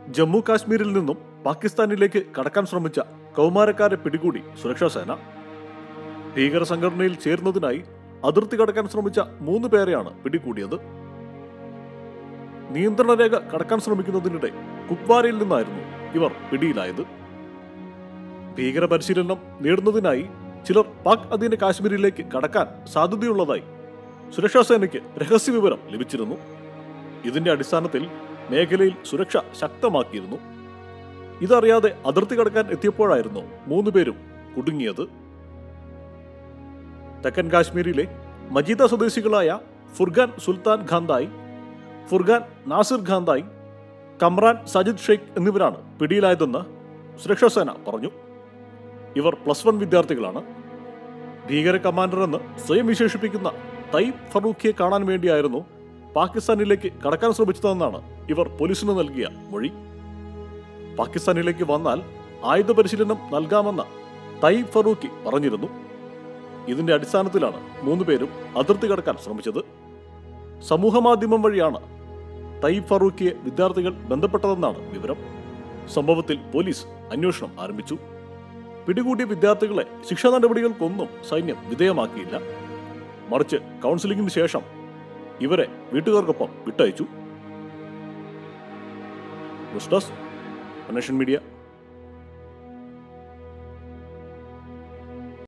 ജമ്മു കാശ്മീരിൽ നിന്നും പാകിസ്ഥാനിലേക്ക് കടക്കാൻ ശ്രമിച്ച കൗമാരക്കാരെ പിടികൂടി സുരക്ഷാ സേന ഭീകര സംഘടനയിൽ ചേരുന്നതിനായി അതിർത്തി കടക്കാൻ ശ്രമിച്ച മൂന്ന് പേരെയാണ് പിടികൂടിയത് നിയന്ത്രണ രേഖ കടക്കാൻ ശ്രമിക്കുന്നതിനിടെ കുപ്വാരയിൽ നിന്നായിരുന്നു ഇവർ പിടിയിലായത് ഭീകര പരിശീലനം നേടുന്നതിനായി ചിലർ പാക് അധീന കാശ്മീരിലേക്ക് കടക്കാൻ സാധ്യതയുള്ളതായി സുരക്ഷാ സേനയ്ക്ക് രഹസ്യ വിവരം ലഭിച്ചിരുന്നു ഇതിന്റെ അടിസ്ഥാനത്തിൽ മേഖലയിൽ സുരക്ഷ ശക്തമാക്കിയിരുന്നു ഇതറിയാതെ അതിർത്തി കടക്കാൻ എത്തിയപ്പോഴായിരുന്നു മൂന്ന് പേരും കുടുങ്ങിയത് തെക്കൻ കാശ്മീരിലെ മജീദ സ്വദേശികളായ ഫുർഖാൻ സുൽത്താൻ ഖാന്തായി ഫുർഖാൻ നാസിർ ഖാന്തായി കമ്രാൻ സജിദ് ഷെയ്ഖ് എന്നിവരാണ് പിടിയിലായതെന്ന് സുരക്ഷാ സേന പറഞ്ഞു ഇവർ പ്ലസ് വൺ വിദ്യാർത്ഥികളാണ് ഭീകര കമാൻഡർ എന്ന് സ്വയം വിശേഷിപ്പിക്കുന്ന തയ്യബ് ഫറൂഖിയെ കാണാൻ വേണ്ടിയായിരുന്നു പാകിസ്ഥാനിലേക്ക് കടക്കാൻ ശ്രമിച്ചതെന്നാണ് ഇവർ പോലീസിന് നൽകിയ മൊഴി പാകിസ്ഥാനിലേക്ക് വന്നാൽ ആയുധ പരിശീലനം നൽകാമെന്ന തയ്യബ് ഫറൂഖി പറഞ്ഞിരുന്നു ഇതിന്റെ അടിസ്ഥാനത്തിലാണ് മൂന്ന് പേരും അതിർത്തി കടക്കാൻ ശ്രമിച്ചത് സമൂഹമാധ്യമം വഴിയാണ് തയ്യബ് ഫറൂഖിയെ വിദ്യാർത്ഥികൾ ബന്ധപ്പെട്ടതെന്നാണ് വിവരം സംഭവത്തിൽ പോലീസ് അന്വേഷണം ആരംഭിച്ചു പിടികൂടിയ വിദ്യാർത്ഥികളെ ശിക്ഷാ നടപടികൾക്കൊന്നും സൈന്യം വിധേയമാക്കിയില്ല മറിച്ച് കൗൺസിലിംഗിന് ശേഷം ഇവരെ വീട്ടുകാർക്കൊപ്പം വിട്ടയച്ചു ന്യൂസ് ഡെസ്ക് നേഷൻ മീഡിയ